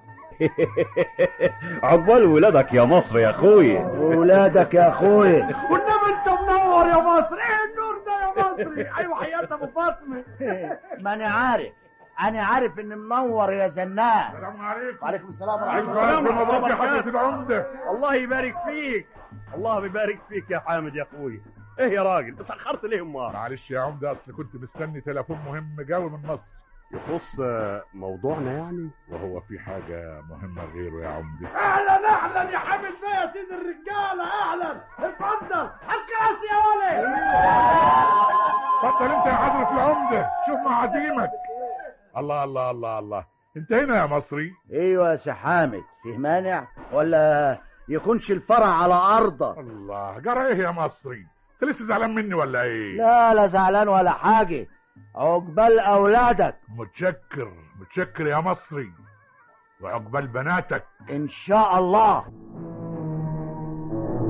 عقبال ولادك يا مصر يا اخوي ولادك يا اخويا والنبي انت منور يا مصر ايه النور ده يا مصري ايوه حياتي ابو فاطمه ما انا عارف انا عارف ان منور يا زنان السلام عليكم وعليكم السلام ألف ورحمه الله ألف مبروك يا حضرة العمدة الله يبارك فيك الله يبارك فيك يا حامد يا اخوي ايه يا راجل اتاخرت ليه امال معلش يا عمدة أصل كنت مستني تليفون مهم جاوي من مصر يخص آه، موضوعنا يعني وهو في حاجة مهمة غيره يا عمدة اهلا اهلا يا حامد بيه يا سيد الرجاله اهلا اتفضل الكراسي يا ولد اتفضل انت يا حضرة العمدة شوف معازيمك الله الله الله الله انت هنا يا مصري ايوه يا سي حامد فيه مانع ولا يكونش الفرع على ارضك الله جرى ايه يا مصري انت لسه زعلان مني ولا ايه لا لا زعلان ولا حاجه عقبال اولادك متشكر متشكر يا مصري وعقبال بناتك ان شاء الله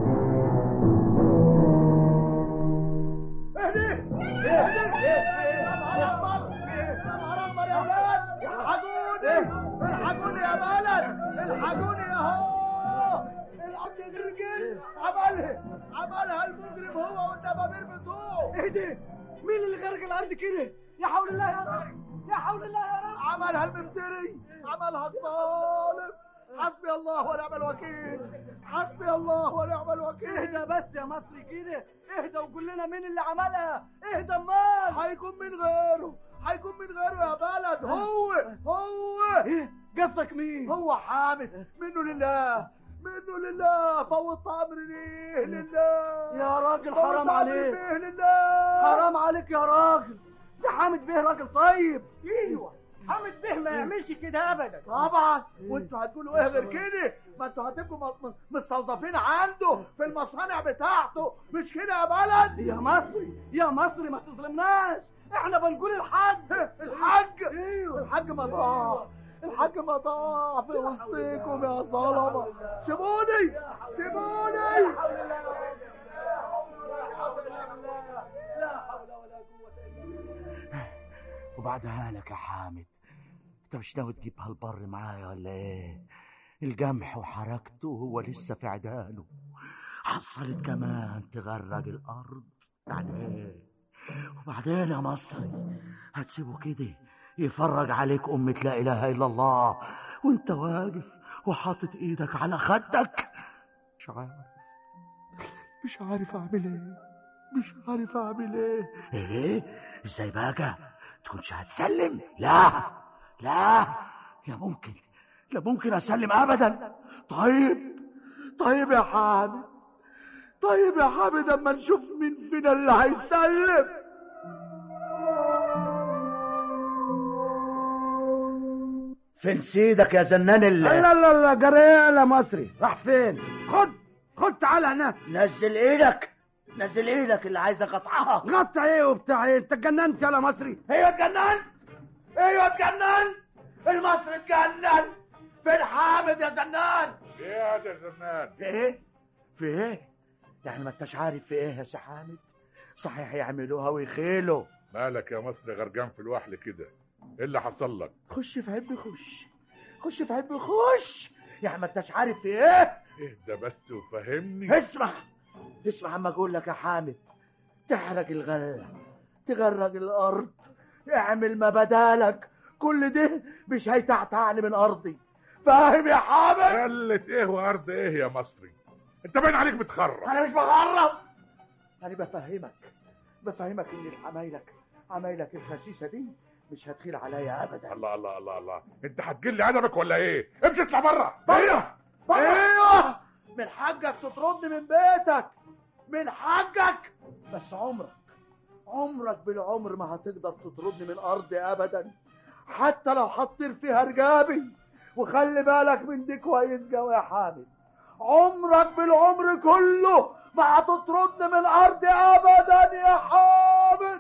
الحقوني يا بلد الحقوني يا هو الارض غرقت عملها عملها المجرم هو والدبابير بتوعه ايه ده مين اللي غرق الارض كده يا حول الله يا رب يا حول الله يا رب عملها المفتري عملها الظالم حسبي الله ونعم الوكيل حسبي الله ونعم الوكيل اهدى بس يا مصري كده اهدى وقول لنا مين اللي عملها اهدى امال هيكون من غيره هيكون من غيره يا بلد هو هو ايه قصدك مين هو حامد منه لله منه لله فوت امر ليه لله يا راجل فوت حرام أمر عليك ليه لله حرام عليك يا راجل ده حامد بيه راجل طيب ايوه حامد بيه ما يعملش كده ابدا طبعا وانتوا هتقولوا ايه غير كده ما انتوا هتبقوا م- م- مستوظفين عنده في المصانع بتاعته مش كده يا بلد يا مصري يا مصري ما تظلمناش احنا بنقول الحج الحج ايوه الحج ما ضاع الحج ما ضاع في وسطكم يا ظلمه سيبوني سيبوني وبعدها لك يا حامد انت مش ناوي تجيبها البر معايا ولا ايه الجمح وحركته هو لسه في عداله حصلت كمان تغرق الارض يعني ايه وبعدين يا مصري هتسيبه كده يفرج عليك أمة لا إله إلا الله وانت واقف وحاطط ايدك على خدك مش عارف مش عارف اعمل ايه مش عارف اعمل ايه ايه ازاي بقى تكونش هتسلم لا لا لا ممكن لا ممكن اسلم ابدا طيب طيب يا حامد طيب يا حامد اما نشوف مين فينا اللي هيسلم فين سيدك يا زنان لا لا لا جريالة مصري راح فين خد خد تعالى هنا نزل ايدك نزل ايدك اللي عايز اقطعها غطى ايه وبتاع ايه انت اتجننت يا مصري ايوه اتجننت ايوه اتجننت المصري اتجنن فين حامد يا زنان ايه يا ده زمان في ايه في ايه يعني ما انتش عارف في ايه يا سي حامد صحيح يعملوها ويخيلوا مالك يا مصري غرقان في الوحل كده ايه اللي حصل لك خش في عبي خش خش في عبي خش يعني ما انتش عارف في ايه اهدى بس وفهمني اسمع اسمع عم اقول لك يا حامد تحرق الغله تغرق الارض اعمل ما بدالك كل ده مش هيتعتعني من ارضي فاهم يا حامد قلت ايه وارض ايه يا مصري انت باين عليك بتخرب انا مش بغرب انا بفهمك بفهمك ان عمايلك عمايلك الخسيسه دي مش هتخيل عليا ابدا الله الله الله الله انت هتجلي ادبك ولا ايه امشي اطلع بره بره ايوه من حقك تطردني من بيتك من حقك بس عمرك عمرك بالعمر ما هتقدر تطردني من ارضي ابدا حتى لو هتطير فيها رجابي وخلي بالك من دي كويس قوي يا حامد عمرك بالعمر كله ما هتطردني من ارضي ابدا يا حامد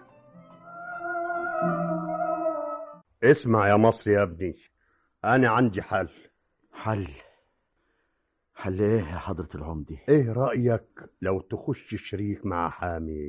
اسمع يا مصري يا ابني انا عندي حل حل حل ايه يا حضرة العمدي ايه رأيك لو تخش شريك مع حامد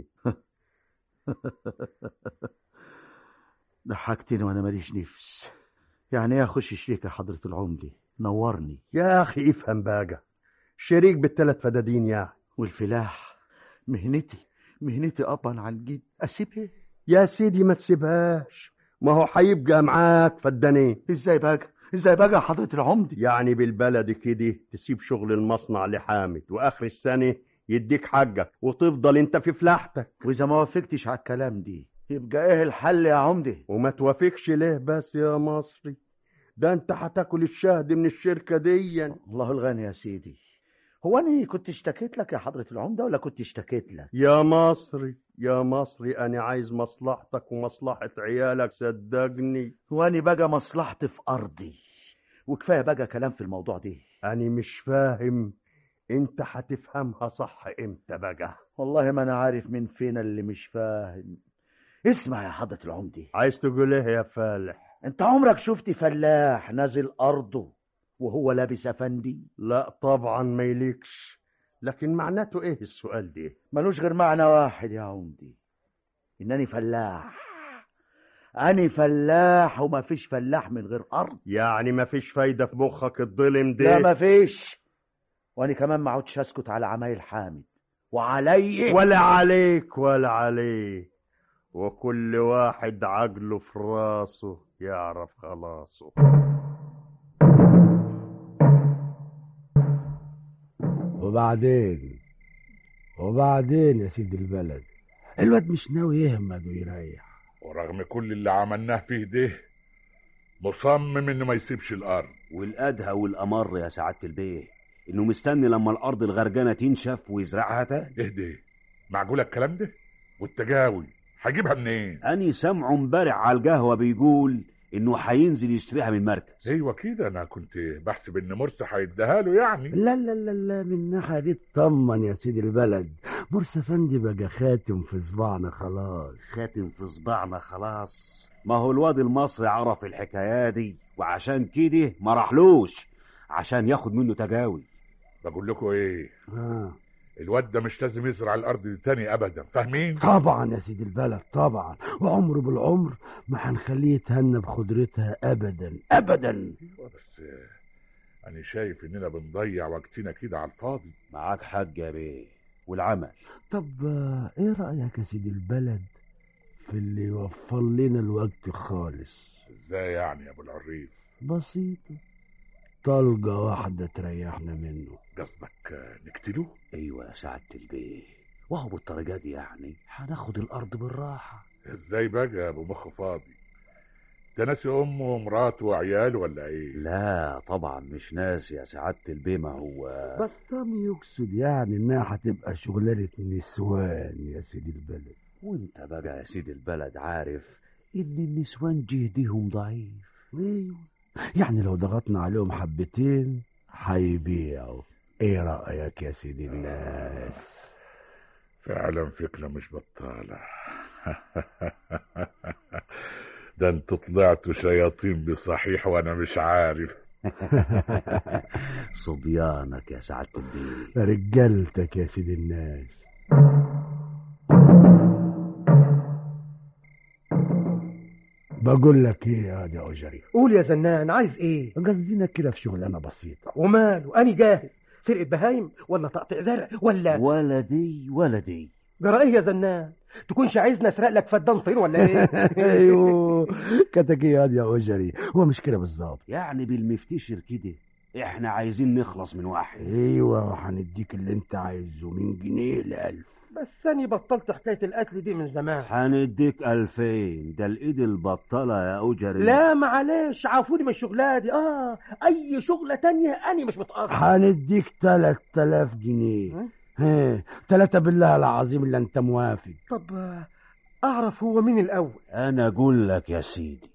ضحكتني وانا ماليش نفس يعني ايه اخش شريك يا حضرة العمدي نورني يا اخي افهم بقى شريك بالثلاث فدادين يعني والفلاح مهنتي مهنتي ابا عن جد اسيب ايه يا سيدي ما تسيبهاش ما هو هيبقى معاك فدانين ازاي بقى ازاي بقى يا حضرة العمدي يعني بالبلد كده تسيب شغل المصنع لحامد واخر السنة يديك حقك وتفضل انت في فلاحتك واذا ما وافقتش على الكلام دي يبقى ايه الحل يا عمدي وما توافقش ليه بس يا مصري ده انت هتاكل الشهد من الشركة دي الله الغني يا سيدي هو انا كنت اشتكيت لك يا حضرة العمدة ولا كنت اشتكيت لك يا مصري يا مصري انا عايز مصلحتك ومصلحة عيالك صدقني وانا بقى مصلحتي في ارضي وكفايه بقى كلام في الموضوع دي انا مش فاهم انت هتفهمها صح امتى بقى والله ما انا عارف مين فينا اللي مش فاهم اسمع يا حضرة العمدي عايز تقول ايه يا فالح انت عمرك شفت فلاح نازل ارضه وهو لابس افندي لا طبعا ما يليكش لكن معناته ايه السؤال ده ملوش غير معنى واحد يا عمدي انني فلاح أنا فلاح وما فيش فلاح من غير أرض يعني مفيش فايدة في مخك الظلم ده لا ما فيش وأنا كمان ما عودش أسكت على عمايل حامد وعلي ولا عليك ولا عليه وكل واحد عقله في راسه يعرف خلاصه وبعدين وبعدين يا سيد البلد الواد مش ناوي يهمد ويريح ورغم كل اللي عملناه فيه ده مصمم انه ما يسيبش الارض والادهى والامر يا سعاده البيه انه مستني لما الارض الغرقانه تنشف ويزرعها تاني اهدي معقول الكلام ده والتجاوي هجيبها منين اني سامعه امبارح على القهوه بيقول انه هينزل يشتريها من المركز ايوه كده انا كنت بحسب ان مرسي هيديها له يعني لا لا لا لا من الناحية دي اطمن يا سيدي البلد مرسى فندي بقى خاتم في صباعنا خلاص خاتم في صباعنا خلاص ما هو الواد المصري عرف الحكايه دي وعشان كده ما راحلوش عشان ياخد منه تجاوي بقول لكم ايه آه. الواد ده مش لازم يزرع الارض دي تاني ابدا فاهمين طبعا يا سيدي البلد طبعا وعمره بالعمر ما هنخليه يتهنى بخضرتها ابدا ابدا ايوه بس آه، انا شايف اننا بنضيع وقتنا كده على الفاضي معاك حق يا بيه والعمل طب آه، ايه رأيك يا سيدي البلد في اللي يوفر لنا الوقت خالص ازاي يعني يا ابو العريف بسيطة طلقة واحدة تريحنا منه قصدك آه، نقتله ايوه يا سعاده البيه وهو بالطريقه دي يعني هناخد الارض بالراحه ازاي بقى يا ابو مخ فاضي انت ناسي امه ومراته وعياله ولا ايه لا طبعا مش ناس يا سعاده البيه ما هو بس طم يقصد يعني انها هتبقى شغلانة نسوان يا سيدي البلد وانت بقى يا سيدي البلد عارف ان النسوان جهدهم ضعيف ايوه يعني لو ضغطنا عليهم حبتين هيبيعوا ايه رأيك يا سيدي الناس فعلا فكرة مش بطالة ده انتوا طلعتوا شياطين بصحيح وانا مش عارف صبيانك يا سعاده البيه رجالتك يا سيدي الناس بقول لك ايه يا يا اجري قول يا زنان عايز ايه قصدينا كده في شغلانه بسيطه وماله اني جاهز سرقة بهايم ولا تقطيع زرع ولا ولا دي ولا دي جرى ايه يا زنان تكونش عايزني اسرق لك فدان طين ولا ايه ايوه كتك ايه يا اجري هو مش كده بالظبط يعني بالمفتشر كده احنا عايزين نخلص من واحد ايوه وهنديك اللي انت عايزه من جنيه لألف بس اني بطلت حكاية القتل دي من زمان هنديك ألفين ده الإيد البطلة يا أجري لا معلش عافوني من الشغلة دي اه اي شغلة تانية اني مش متأخر هنديك تلات تلاف جنيه ها تلاتة بالله العظيم اللي انت موافق طب آه، اعرف هو مين الاول أنا أقول لك يا سيدي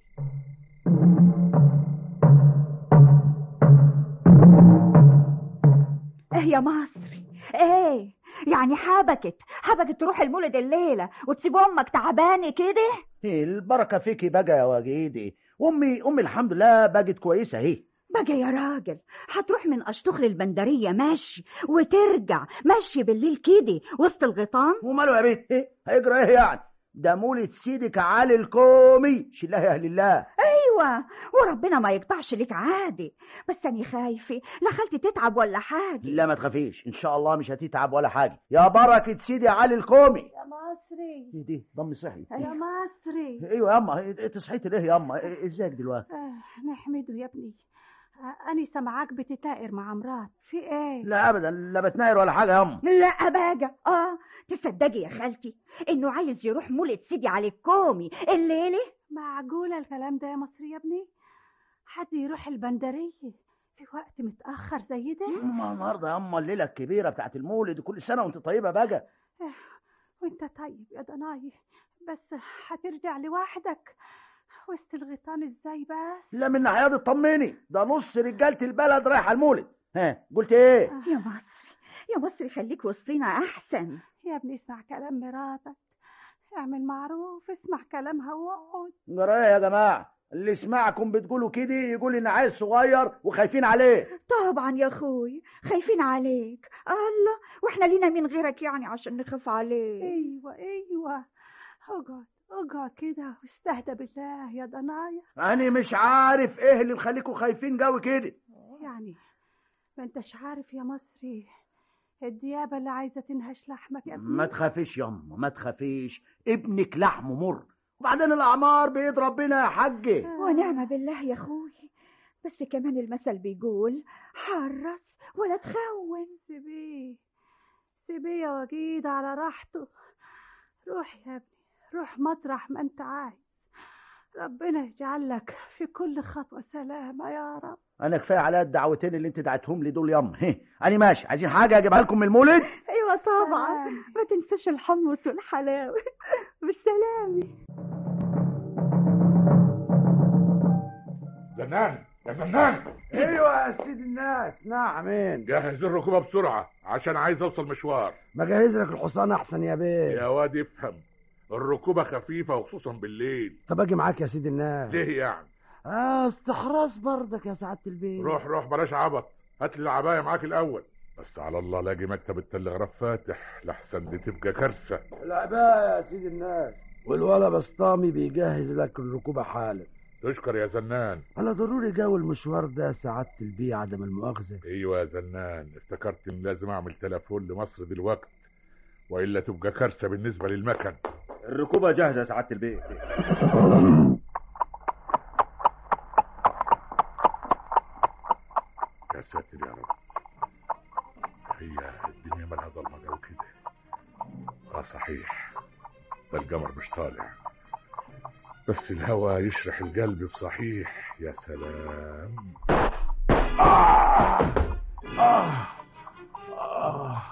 ايه يا مصري ايه يعني حبكت حبكت تروح المولد الليلة وتسيب امك تعبانة كده إيه البركة فيكي بقى يا وجيدي أمي أمي الحمد لله بقت كويسة أهي بقى يا راجل هتروح من اشتخل البندرية ماشي وترجع ماشي بالليل كده وسط الغيطان وماله يا بيت إيه هيجرى إيه يعني ده مولد سيدك علي الكومي شلاه يا أهل الله ايوه وربنا ما يقطعش ليك عادي بس انا خايفة لا خالتي تتعب ولا حاجة لا ما تخافيش إن شاء الله مش هتتعب ولا حاجة يا بركة سيدي علي الكومي يا مصري إيه دي ضم صحي يا مصري ايوه ياما إيه تصحيتي ليه ياما إيه ازيك دلوقتي آه نحمده يا ابني آه أني سامعاك بتتائر مع مرات في ايه لا ابدا لا بتناير ولا حاجه ياما لا بقى اه تصدقي يا خالتي انه عايز يروح مولد سيدي علي الكومي الليلة معقولة الكلام ده يا مصري يا ابني حد يروح البندرية في وقت متأخر زي ده ما النهارده ياما الليله الكبيره بتاعت المولد كل سنه وانت طيبه بقى وانت طيب يا ضناي بس هترجع لوحدك وسط الغيطان ازاي بس لا من ناحيه دي اطمني ده نص رجاله البلد رايحه المولد ها قلت ايه يا مصري يا مصري خليك وسطينا احسن يا ابني اسمع كلام مراتك اعمل معروف اسمع كلامها واقعد جرى ايه يا جماعه اللي يسمعكم بتقولوا كده يقول ان عيل صغير وخايفين عليه طبعا يا اخوي خايفين عليك الله واحنا لينا مين غيرك يعني عشان نخاف عليك ايوه ايوه اقعد اقعد كده واستهدى بالله يا ضنايا انا مش عارف ايه اللي مخليكوا خايفين قوي كده يعني ما انتش عارف يا مصري الديابة اللي عايزة تنهش لحمك يا ابني ما تخافيش يما ما تخافيش ابنك لحمه مر وبعدين الاعمار بيد ربنا يا حاجه ونعم بالله يا اخوي بس كمان المثل بيقول حرص ولا تخون سيبيه سيبيه يا وجيد على راحته روح يا ابني روح مطرح ما انت عايز ربنا يجعل لك في كل خطوة سلامة يا رب انا كفايه على الدعوتين اللي انت دعيتهم لي دول يما هه انا ماشي عايزين حاجه اجيبها لكم من المولد ايوه طبعا ما تنساش الحمص والحلاوه بالسلامه زنان يا زنان ايوه يا سيد الناس نعم جهز الركوبة بسرعة عشان عايز اوصل مشوار مجهز لك الحصان احسن يا بيه يا واد افهم الركوبة خفيفة وخصوصا بالليل طب اجي معاك يا سيد الناس ليه يعني اه استحراس برضك يا سعاده البيت روح روح بلاش عبط هات لي العباية معاك الاول بس على الله لاقي مكتب التلغراف فاتح لحسن دي تبقى كارثة العباية يا سيد الناس والولا بسطامي بيجهز لك الركوبة حالا تشكر يا زنان انا ضروري جو المشوار ده سعادة البيع عدم المؤاخذة ايوه يا زنان افتكرت ان لازم اعمل تليفون لمصر دلوقت والا تبقى كارثة بالنسبة للمكن الركوبة جاهزة يا سعادة البيت يا ساتر يا رب هي الدنيا مالها ضلمة أوي كده اه صحيح ده القمر مش طالع بس الهوا يشرح القلب بصحيح يا سلام آه آه آه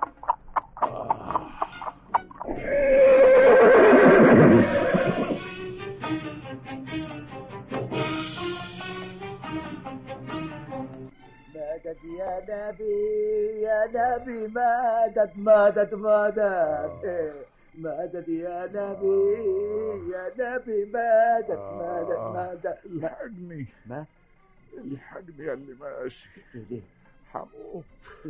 مدد يا نبي يا نبي مدد مدد مدد مدد يا نبي يا نبي مدد مدد مدد الحقني ما الحقني يا اللي ماشي ليه حموت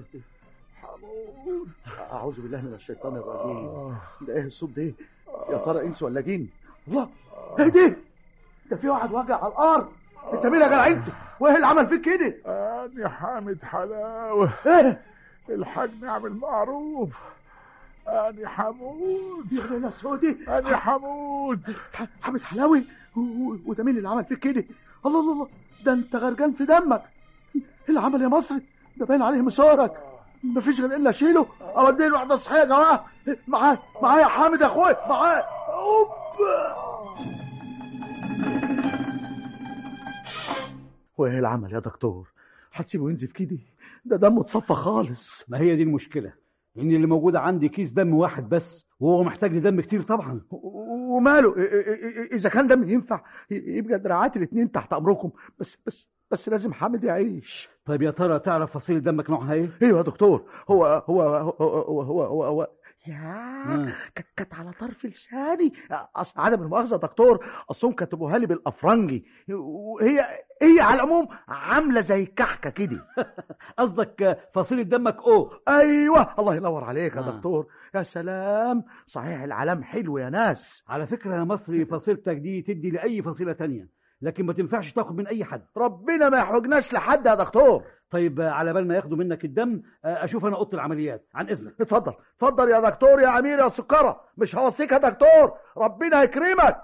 حموت اعوذ بالله من الشيطان الرجيم ده ايه الصوت ده يا ترى انس ولا جن الله ايه ده ده في واحد واقع على الارض انت مين يا جدع انت وايه اللي عمل فيك كده أنا حامد حلاوة ايه الحقني اعمل معروف أنا حمود يا ليلى سودي أنا حمود ح- حامد حلاوي و- و- وده مين اللي عمل فيك كده الله الله الله ده انت غرقان في دمك ايه اللي عمل يا مصري ده باين عليه مسارك مفيش غير الا اشيله اوديه لواحده صحيه يا جماعه معايا معايا يا حامد يا اخويا معايا اوب وايه العمل يا دكتور هتسيبه ينزف كده ده دمه اتصفى خالص ما هي دي المشكلة إن اللي موجود عندي كيس دم واحد بس وهو محتاج لدم كتير طبعا و- وماله إ- إ- إ- اذا كان دم ينفع ي- يبقى دراعات الاتنين تحت امركم بس بس بس لازم حامد يعيش طيب يا ترى تعرف فصيلة دمك نوعها إيه؟ ايوه يا دكتور هو هو هو هو هو, هو, هو يا مم. ك- كانت على طرف لساني اصل عدم المؤاخذه يا دكتور اصلهم كتبوها لي بالافرنجي وهي هي على العموم عامله زي الكحكه كده قصدك فصيلة دمك أو ايوه الله ينور عليك يا آه. دكتور يا سلام صحيح العلام حلو يا ناس على فكرة يا مصري فصيلتك دي تدي لأي فصيلة تانية لكن ما تنفعش تاخد من أي حد ربنا ما يحوجناش لحد يا دكتور طيب على بال ما ياخدوا منك الدم أشوف أنا أوضة العمليات عن إذنك اتفضل اتفضل يا دكتور يا امير يا سكره مش هوصيك يا دكتور ربنا يكرمك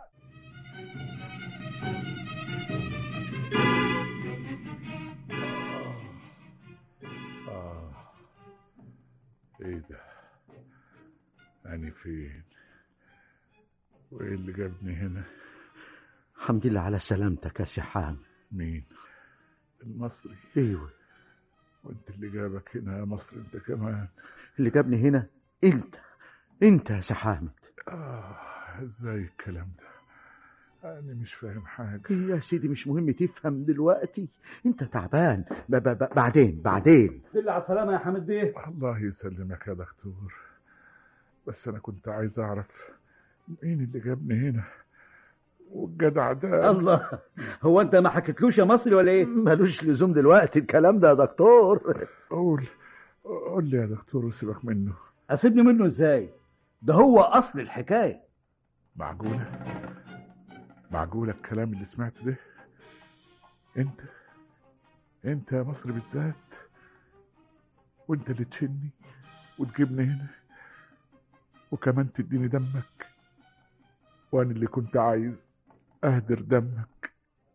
آه إيه ده أنا فين وإيه اللي جابني هنا الحمد لله على سلامتك يا سحام مين المصري ايوه وانت اللي جابك هنا يا مصر انت كمان اللي جابني هنا انت انت يا سحامد آه ازاي الكلام ده انا مش فاهم حاجة يا سيدي مش مهم تفهم دلوقتي انت تعبان ب ب ب بعدين بعدين دل على السلامة يا حمد بيه الله يسلمك يا دكتور بس انا كنت عايز اعرف مين اللي جابني هنا والجدع ده الله هو أنت ما حكيتلوش يا مصري ولا إيه؟ ملوش لزوم دلوقتي الكلام ده يا دكتور قول قول لي يا دكتور وسيبك منه أسيبني منه إزاي؟ ده هو أصل الحكاية معقولة معقولة الكلام اللي سمعته ده انت انت يا مصر بالذات وانت اللي تشني وتجيبني هنا وكمان تديني دمك وانا اللي كنت عايز اهدر دمك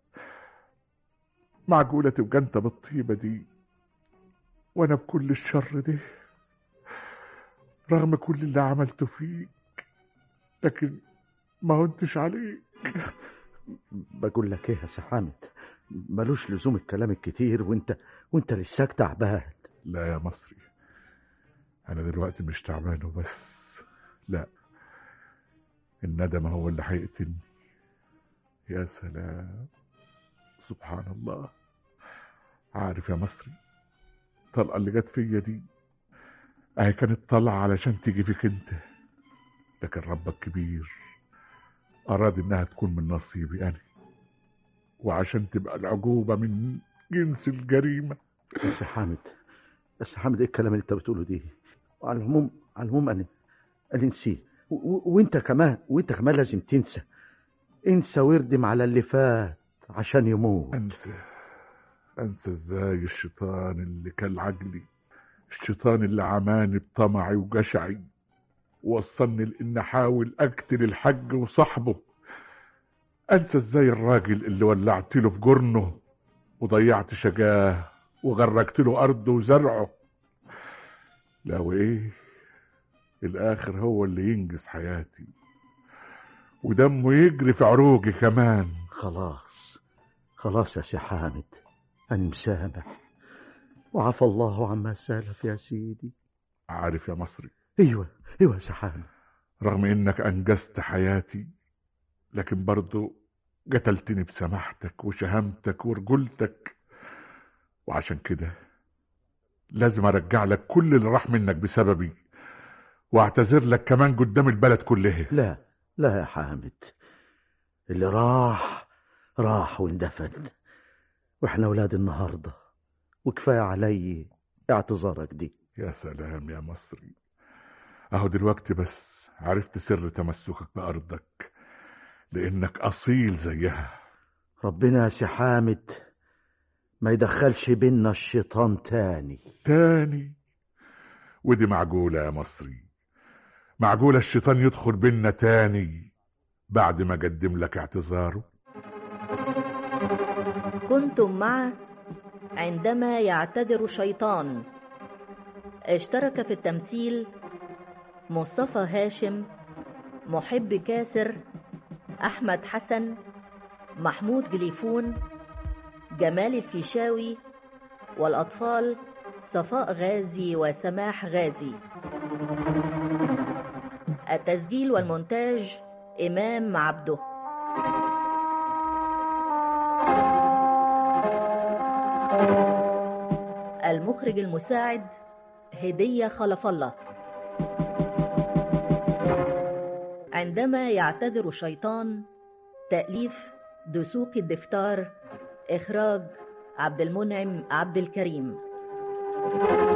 معقولة تبقى انت بالطيبة دي وانا بكل الشر ده رغم كل اللي عملته فيك لكن ما هنتش عليك بقول لك ايه يا سي حامد ملوش لزوم الكلام الكتير وانت وانت لساك تعبان لا يا مصري انا دلوقتي مش تعبان وبس لا الندم هو اللي هيقتلني يا سلام سبحان الله عارف يا مصري الطلقة اللي جت فيا دي اهي كانت طالعة علشان تيجي فيك انت لكن ربك كبير اراد انها تكون من نصيبي انا وعشان تبقى العقوبة من جنس الجريمة يا سي حامد يا سي حامد ايه الكلام اللي انت بتقوله دي وعلى العموم على العموم انا انا نسيت و- و- وانت كمان وانت كمان لازم تنسى انسى واردم على اللي فات عشان يموت انسى انسى ازاي الشيطان اللي كل عقلي الشيطان اللي عماني بطمعي وجشعي ووصلني لان احاول اقتل الحج وصاحبه انسى ازاي الراجل اللي ولعت له في جرنه وضيعت شجاه وغرقت له ارضه وزرعه لا وايه الاخر هو اللي ينجز حياتي ودمه يجري في عروقي كمان خلاص خلاص يا سي حامد انا مسامح وعفى الله عما سالف يا سيدي عارف يا مصري ايوه ايوه يا سي حامد رغم انك انجزت حياتي لكن برضو قتلتني بسماحتك وشهامتك ورجولتك وعشان كده لازم ارجع لك كل اللي راح منك بسببي واعتذر لك كمان قدام البلد كلها لا لا يا حامد اللي راح راح واندفن واحنا ولاد النهارده وكفايه علي اعتذارك دي يا سلام يا مصري اهو دلوقتي بس عرفت سر تمسكك بارضك لانك اصيل زيها ربنا يا سي حامد ما يدخلش بينا الشيطان تاني تاني ودي معقولة يا مصري معقولة الشيطان يدخل بينا تاني بعد ما قدم لك اعتذاره كنتم مع عندما يعتذر شيطان اشترك في التمثيل مصطفى هاشم محب كاسر احمد حسن محمود جليفون جمال الفيشاوي والاطفال صفاء غازي وسماح غازي التسجيل والمونتاج امام عبده المخرج المساعد هدية خلف الله عندما يعتذر الشيطان تأليف دسوقي الدفتار إخراج عبد المنعم عبد الكريم